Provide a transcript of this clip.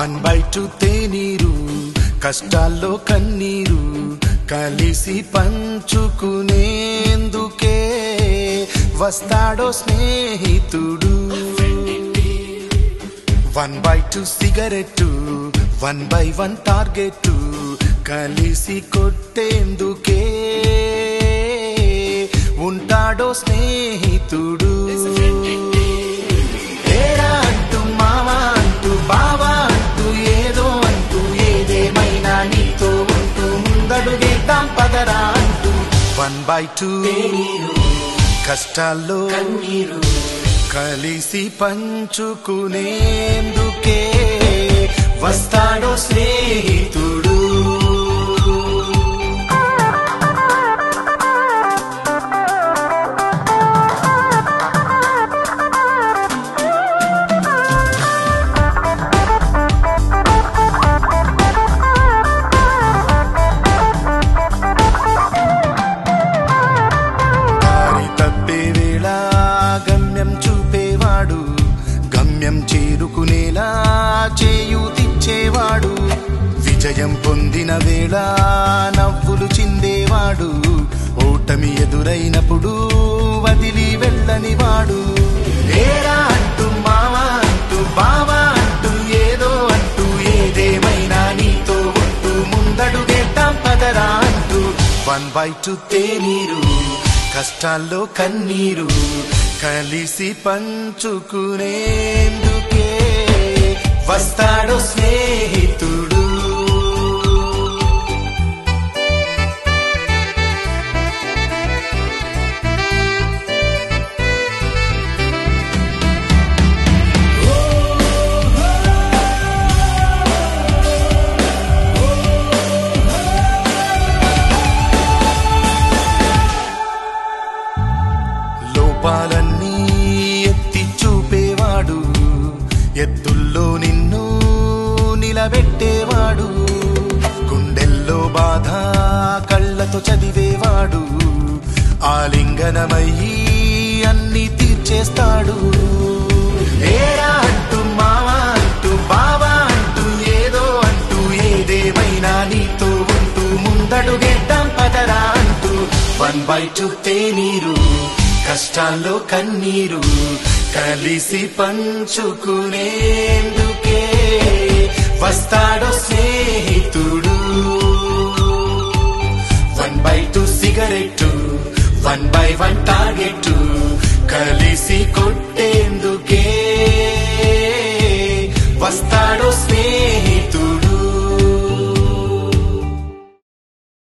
one by two తేనీరు కష్టాల్లో కన్నీరు కలిసి పంచుకునేందుకే వస్తాడో స్నేహితుడు one by two cigarette one by one target కలిసి కొట్టేందుకే ఉంటాడో స్నేహితుడు ఏరా అంటూ మావా అంటూ బావా అంటూ ఏదో అంటూ ఏదేమైనా నీతో ఉంటూ ముందడుగేద్దాం పదరా అంటూ వన్ బై టూ కష్టాల్లో కన్నీరు కలిసి పంచుకునేందుకే వస్తాడో స్నేహితుడు దారి తప్పే వేళ గమ్యం చూపేవాడు గమ్యం చేరుకునేలా చేయూతిచ్చేవాడు విజయం పొందిన వేళ నవ్వులు చిందేవాడు ఓటమి ఎదురైనప్పుడు వదిలి వెళ్ళని వాడు ఏరా అంటూ మావా అంటూ బావా అంటూ ఏదో అంటూ ఏదేమైనా నీతో ఉంటూ ముందడుగేద్దాం పదరా అంటూ వన్ బై టూ తేనీరు కష్టాల్లో కన్నీరు కలిసి పంచుకునేందుకే వస్తాడు స్నేహితుడు లోపాలన్నీ ఎత్తి చూపేవాడు ఎత్తుల్లో నిన్ను నిలబెట్టేవాడు గుండెల్లో బాధ కళ్ళతో చదివేవాడు ఆలింగనమయ్యి అన్ని తీర్చేస్తాడు ఏరా అంటూ మావా అంటూ బావా అంటూ ఏదో అంటూ ఏదేమైనా నీతో ఉంటూ ముందడుగేద్దాం పదరా అంటూ వన్ బై టూ తేనీరు కష్టాల్లో కన్నీరు కలిసి పంచుకునేందుకే వస్తాడో స్నేహితుడు one by two cigarette one by one target కలిసి కొట్టేందుకే వస్తా